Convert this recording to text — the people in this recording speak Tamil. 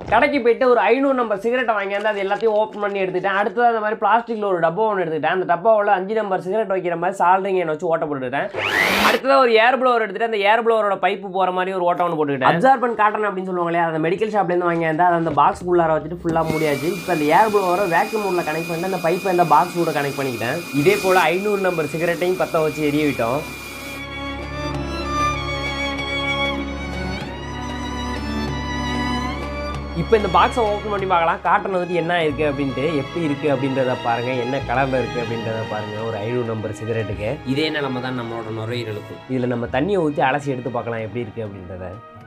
கடைக்கு போயிட்டு ஒரு ஐநூறு நம்பர் சிகரெட்டை வாங்கியாந்து அது எல்லாத்தையும் ஓப்பன் பண்ணி எடுத்துட்டேன் அடுத்தது அந்த மாதிரி பிளாஸ்டிக்கில் ஒரு டப்பா ஒன்று எடுத்துக்கிட்டேன் அந்த டப்பாவில் அஞ்சு நம்பர் சிகரெட் வைக்கிற மாதிரி சால்ரிங் என்ன வச்சு ஓட்ட போட்டுட்டேன் அடுத்ததாக ஒரு ஏர் ப்ளோவர் எடுத்துட்டு அந்த ஏர் ப்ளோவரோட பைப்பு போகிற மாதிரி ஒரு ஓட்டம் ஒன்று போட்டுக்கிட்டேன் அப்சார்பன் காட்டன் அப்படின்னு சொல்லுவாங்களே அந்த மெடிக்கல் ஷாப்லேருந்து வாங்கியாந்து அதை அந்த பாக்ஸ் உள்ளார வச்சுட்டு ஃபுல்லாக மூடியாச்சு இப்போ அந்த ஏர் ப்ளோவரை வேக்யூம் மூடில் கனெக்ட் பண்ணிட்டு அந்த பைப்பை அந்த பாக்ஸ் கூட கனெக்ட் பண்ணிக்கிட்டேன் இதே போல் ஐநூறு நம்பர் சிகரெட்டையும் பற்ற வச்சு எரிய விட்டோம் இப்போ இந்த பாக்ஸை ஓப்பன் பண்ணி பார்க்கலாம் காட்டன் வந்துட்டு என்ன இருக்குது அப்படின்ட்டு எப்படி இருக்குது அப்படின்றத பாருங்கள் என்ன கலரில் இருக்குது அப்படின்றத பாருங்கள் ஒரு ஐநூறு நம்பர் சிகரெட்டுக்கு இதே நிலைமை தான் நம்மளோட நுரையீரலுக்கும் இதில் நம்ம தண்ணியை ஊற்றி அலசி எடுத்து பார்க்கலாம் எப்படி இருக்குது அப்படின்றத